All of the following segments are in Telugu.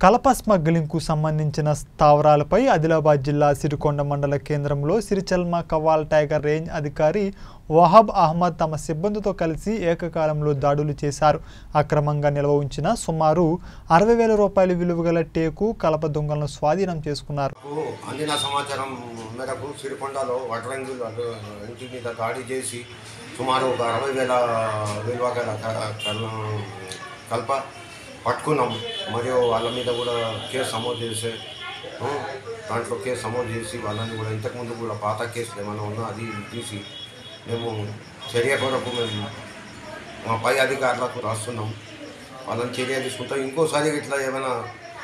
కలప స్మగ్లింగ్కు సంబంధించిన స్థావరాలపై ఆదిలాబాద్ జిల్లా సిరికొండ మండల కేంద్రంలో సిరిచల్మ కవాల్ టైగర్ రేంజ్ అధికారి వహాబ్ అహ్మద్ తమ సిబ్బందితో కలిసి ఏకకాలంలో దాడులు చేశారు అక్రమంగా నిల్వ ఉంచిన సుమారు అరవై వేల రూపాయల విలువగల టేకు కలప దొంగలను స్వాధీనం చేసుకున్నారు నాకు అందిన సమాచారం మేరకు సిరికొండలో వడ్రంగి వాళ్ళు ఇంటి మీద దాడి చేసి సుమారు ఒక అరవై వేల విలువ గల క- కల్- కల్ప పట్టుకున్నాం మరియు వాళ్ళ మీద కూడా కేసు నమోదు చేసే ఆ, దాంట్లో కేసు నమోదు చేసి వాళ్ళని కూడా ఇంతకుముందు కూడా పాత కేసులు ఏమైనా ఉన్నా అది తీసి మేము చర్య కొరకు మేము మా పై అధికారులకు రాస్తున్నాం వాళ్ళని చర్య తీసుకుంటాం ఇంకోసారి ఇట్లా ఏమైనా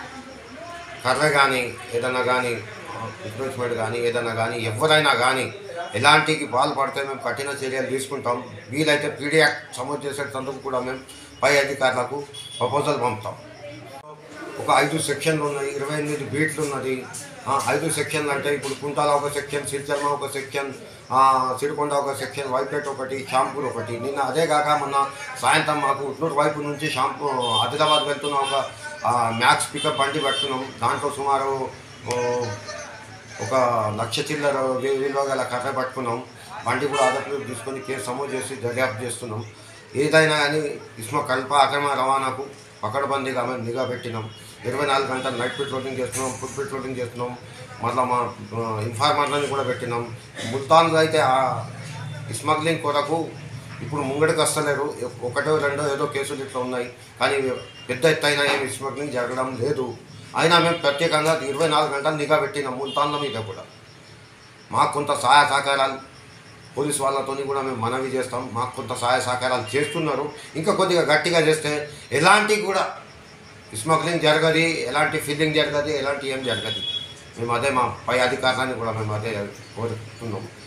కర్ర కానీ ఏదైనా కానీ ఎంక్రోచ్మెంట్ కానీ ఏదైనా కానీ ఎవరైనా కానీ ఎలాంటికి పాల్పడితే మేము కఠిన చర్యలు తీసుకుంటాం వీలైతే పీడీ యాక్ట్ సమోదు చేసేటందుకు కూడా మేము పై అధికారులకు ప్రపోజల్ పంపుతాం ఒక ఐదు సెక్షన్లు ఉన్నాయి ఇరవై ఎనిమిది బీట్లు ఉన్నది ఆ, ఐదు సెక్షన్లు అంటే ఇప్పుడు కుంటాల ఒక సెక్షన్ సిరిచర్మ ఒక సెక్షన్ ఆ, సిరికొండ ఒక సెక్షన్ వైపేట్ ఒకటి షాంపూర్ ఒకటి నిన్న అదే కాక మొన్న సాయంత్రం మాకు ఉట్నూరు వైపు నుంచి షాంపూ ఆదిలాబాద్ వెళ్తున్న ఒక ఆ, మ్యాక్స్ పికప్ బండి పెట్టుకున్నాం దాంట్లో సుమారు ఓ, ఒక లక్ష చిల్లర వి- విలువ గల కర్ర పట్టుకున్నాం బండి కూడా అదుపులోకి తీసుకొని కేసు నమోదు చేసి దర్యాప్తు చేస్తున్నాం ఏదైనా కానీ ఇస్మ కల్ప అక్రమ రవాణాకు పకడ్బందీగా మేము నిఘా పెట్టినాం ఇరవై నాలుగు గంటలు నైట్ పెట్రోలింగ్ చేస్తున్నాం ఫుడ్ పెట్రోలింగ్ చేస్తున్నాం మళ్ళీ మా ఆ, ఇన్ఫార్మర్లని కూడా పెట్టినాం ముల్తాన్లో అయితే ఆ స్మగ్లింగ్ కొరకు ఇప్పుడు ముంగడికి వస్తలేరు ఒకటో రెండో ఏదో కేసులు ఇట్లా ఉన్నాయి కానీ పెద్ద ఎత్తైన ఏమి స్మగ్లింగ్ జరగడం లేదు అయినా మేము ప్రత్యేకంగా ఇరవై నాలుగు గంటలు నిఘా పెట్టినాం ముల్తాన్ల మీద కూడా మాకు కొంత సహాయ సహకారాలు పోలీస్ వాళ్ళతో కూడా మేము మనవి చేస్తాం మాకు కొంత సహాయ సహకారాలు చేస్తున్నారు ఇంకా కొద్దిగా గట్టిగా చేస్తే ఎలాంటి కూడా స్మగ్లింగ్ జరగదు ఎలాంటి ఫీలింగ్ జరగదు ఎలాంటి ఏం జరగదు మేము అదే మా పై అధికారులని కూడా మేము అదే కోరుతున్నాం